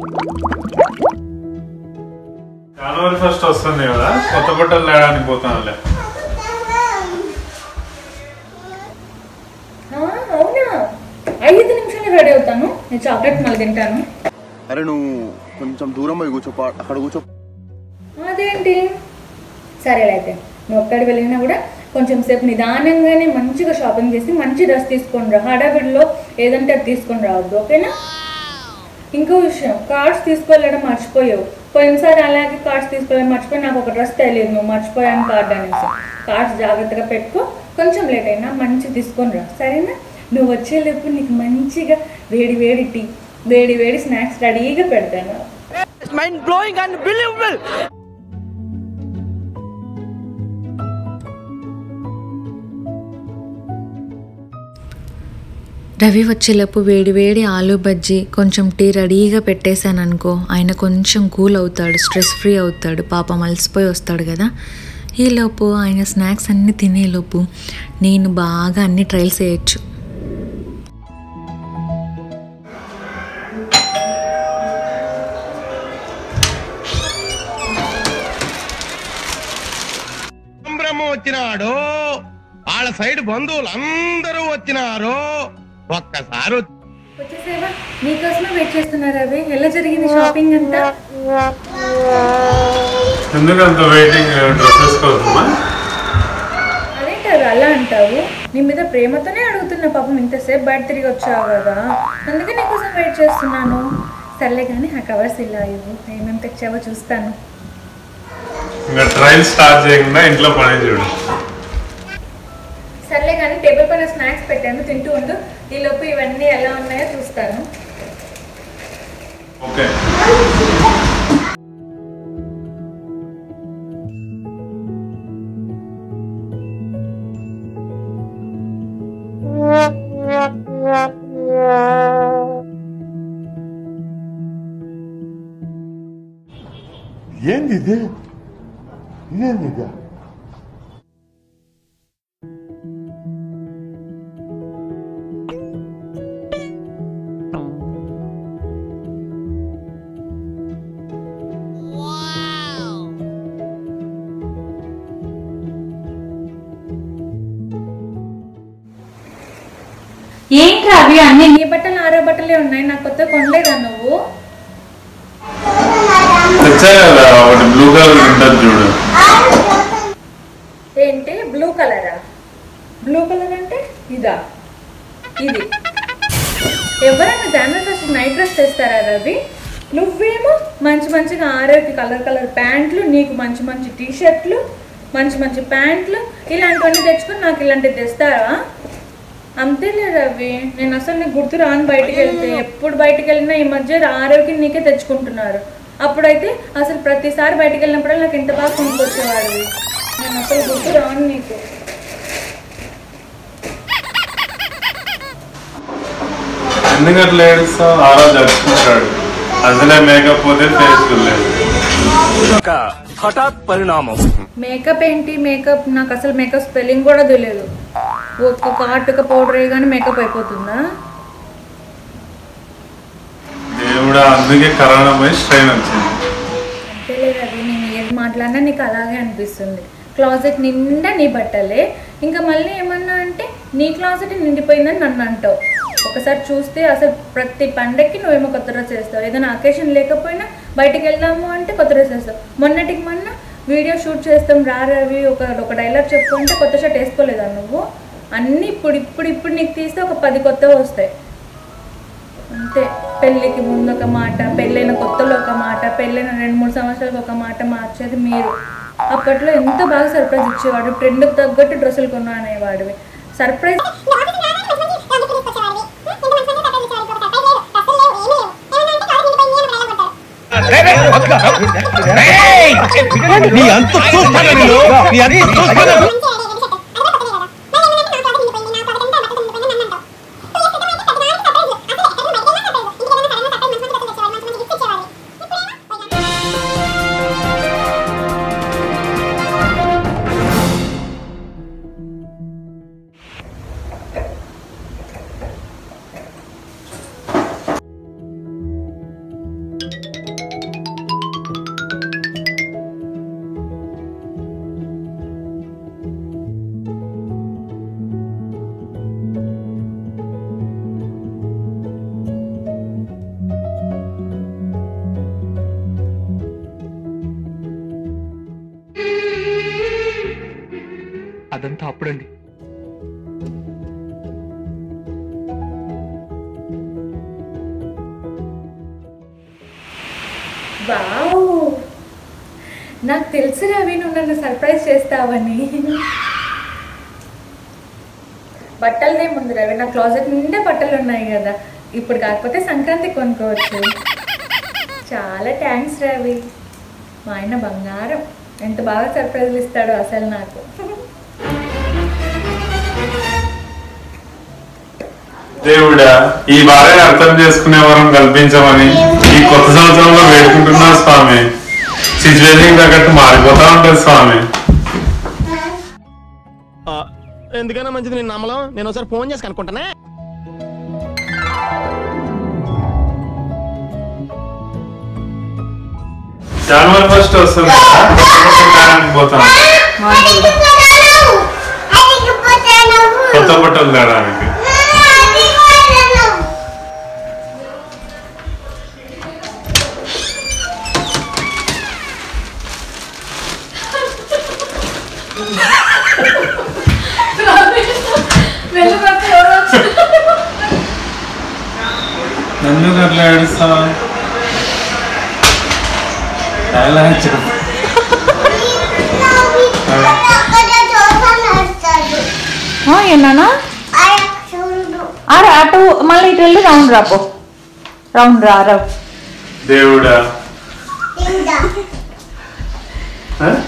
జనవరి first వస్తుంది కదా కొత్త బట్టలు తేడానికి పోతానులే ఆ, అవునా ఐదు నిమిషాలు రెడీ అవుతాను నేను చాక్లెట్ మళ్ళీ తింటాను అరే నువ్వు కొంచెం దూరం పోయి కూర్చో పా- అక్కడ కూర్చో అదేంటి సరేలే అయితే నువ్వు ఒక్కడి వెళ్ళినా కూడా కొంచెం సేపు నిదానంగానే మంచిగా షాపింగ్ చేసి మంచి డ్రెస్ తీసుకొని రా హడావిడిలో ఏదంటే అది తీసుకొని రావద్దు ఓకేనా ఇంకో విషయం కార్డ్స్ తీసుకెళ్ళడం మర్చిపోయావు పోయినసారి అలాగే కార్డ్స్ తీసుకెళ్ళడం మర్చిపోయి నాకు ఒక డ్రెస్ తెలియదు నువ్వు మర్చిపోయాను కార్డ్ అనేసి కార్డ్స్ జాగ్రత్తగా పెట్టుకో కొంచెం లేట్ అయినా మంచి తీసుకొని రా సరేనా నువ్వు వచ్చేలోపు నీకు మంచిగా వేడి వేడి టీ వేడి వేడి స్నాక్స్ రెడీగా పెడతాను mind blowing and believable Ravi వచ్చేలోపు వేడి వేడి ఆలు బజ్జీ కొంచెం టీ రెడీగా పెట్టేశాను అనుకో ఆయన కొంచెం కూల్ అవుతాడు స్ట్రెస్ ఫ్రీ అవుతాడు పాపం అలసిపోయి వస్తాడు కదా ఈలోపు ఆయన స్నాక్స్ అన్నీ తినేలోపు నేను బాగా అన్ని ట్రయల్స్ చేయొచ్చు సంభ్రమం వచ్చినాడు వాళ్ళ సైడ్ బంధువులు అందరూ వచ్చినారు ఒక్కసారి వచ్చి- వచ్చేసేవా నీకోసమే వెయిట్ చేస్తున్నారు అవి ఎలా జరిగింది షాపింగ్ అంతా ఎందుకు అంత వెయిటింగ్ డ్రెస్సెస్ కోసమా అదేంటారు అలా అంటావు నీ మీద ప్రేమతోనే అడుగుతున్నా పాపం ఇంతసేపు బయట తిరిగి వచ్చావు కదా అందుకే నీకోసం వెయిట్ చేస్తున్నాను సర్లే కానీ ఆ కవర్స్ ఇలా ఇవ్వు ఏమేమి తెచ్చావో చూస్తాను ఇంకా ట్రైల్ స్టార్ట్ చేయకుండా ఇంట్లో పని చూడు సర్లే కానీ టేబుల్ పైన స్నాక్స్ పెట్టాను తింటూ ఉండు ఈ లోపు ఇవన్నీ ఎలా ఉన్నాయో చూస్తాను ఓకే ఏంది ఇది ఇదేంది ఇది ఏంట్రా అవి అన్ని నీ బట్టలు ఆరో బట్టలే ఉన్నాయి నాకు కొత్త కొనలేదా నువ్వు తెచ్చా కదా ఒకటి బ్లూ కలర్ ఉంటుంది చూడు ఏంటి బ్లూ కలరా బ్లూ కలర్ అంటే ఇదా ఇది ఎవరైనా జనరల్ ఫస్ట్ నైట్ డ్రెస్ తెస్తారా రవి నువ్వేమో మంచి మంచిగా ఆరోగ్య కలర్ కలర్ ప్యాంట్లు నీకు మంచి మంచి టీ షర్ట్లు మంచి మంచి ప్యాంట్లు ఇలాంటివన్నీ తెచ్చుకొని నాకు ఇలాంటివి తెస్తారా అంతేలే రవి నేను అసలు నీకు గుర్తు రాను బయటికి వెళ్తే ఎప్పుడు బయటికి వెళ్ళినా ఈ మధ్య ఆరోగ్యం నీకే తెచ్చుకుంటున్నారు అప్పుడైతే అసలు ప్రతిసారి బయటికి వెళ్ళినప్పుడు నాకు ఇంత బాగా కొనుక్కొచ్చేవాడివి నేను అసలు గుర్తు రాను నీకు ఎందుకు అట్లా ఏడుస్తావు ఆ రోజు జరుపుకుంటాడు అసలే మేకప్ పోతే ఫేస్ లేదు ఒక హఠాత్ పరిణామం మేకప్ ఏంటి మేకప్ నాకు అసలు మేకప్ స్పెల్లింగ్ కూడా తెలియదు ఒక్క కాటుక పౌడర్ కానీ మేకప్ అయిపోతుందా దేవుడా అందుకే కరోనా పోయి స్ట్రెయిన్ వచ్చింది అంతేలేదు అది నేను ఏది మాట్లాడినా నీకు అలాగే అనిపిస్తుంది క్లాజెట్ నిండా నీ బట్టలే ఇంకా మళ్ళీ ఏమన్నా అంటే నీ క్లాజెట్ నిండిపోయిందని నన్ను అంటావు ఒకసారి చూస్తే అసలు ప్రతి పండక్కి నువ్వేమో కొత్త డ్రెస్ వేస్తావు ఏదైనా అకేషన్ లేకపోయినా బయటికి వెళ్దాము అంటే కొత్త డ్రెస్ వేస్తావు మొన్నటికి మొన్న వీడియో షూట్ చేస్తాం రా రవి ఒక ఒక డైలాగ్ చెప్పుకుంటే కొత్త షర్ట్ వేసుకోలేదా నువ్వు అన్నీ ఇప్పుడు ఇప్పుడు ఇప్పుడు నీకు తీస్తే ఒక పది కొత్తవి వస్తాయి అంతే పెళ్ళికి ముందు ఒక మాట పెళ్ళైన కొత్తలో ఒక మాట పెళ్ళైన రెండు మూడు సంవత్సరాలకు ఒక మాట మార్చేది మీరు అప్పట్లో ఎంత బాగా సర్ప్రైజ్ ఇచ్చేవాడు ట్రెండ్కి తగ్గట్టు డ్రెస్సులు కొన్నా అనేవాడివి సర్ప్రైజ్ నీ అంత చూస్తాను నేను. నీ అంత చూస్తాను జరిగిందంతా అప్పుడండి వావ్ నాకు తెలుసు రవి నువ్వు నన్ను సర్ప్రైజ్ చేస్తావని బట్టలదే ముందు రవి నా క్లాజెట్ నిండా బట్టలు ఉన్నాయి కదా ఇప్పుడు కాకపోతే సంక్రాంతి కొనుక్కోవచ్చు చాలా థ్యాంక్స్ రవి మా ఆయన బంగారం ఎంత బాగా సర్ప్రైజ్లు ఇస్తాడో అసలు నాకు దేవుడా ఈ బాధని అర్థం చేసుకునే వరం కల్పించమని ఈ కొత్త సంవత్సరంలో వేడుకుంటున్నా స్వామి సిచ్యువేషన్ తగ్గట్టు మారిపోతా ఉంటుంది స్వామి ఎందుకైనా మంచిది నేను నమ్మలం నేను ఒకసారి ఫోన్ చేసి కనుక్కుంటానే జనవరి ఫస్ట్ వస్తుంది కదా, కొత్త బట్టలు పోతాం కొత్త బట్టలు తేడానికి ఎందుకు అట్లా ఏడుస్తావా ఎలా చెప్పు ఏనా ఆడ అటు మళ్ళీ ఇటు వెళ్ళి రౌండ్ రాపో రౌండ్ రా రావు దేవుడా ఆ?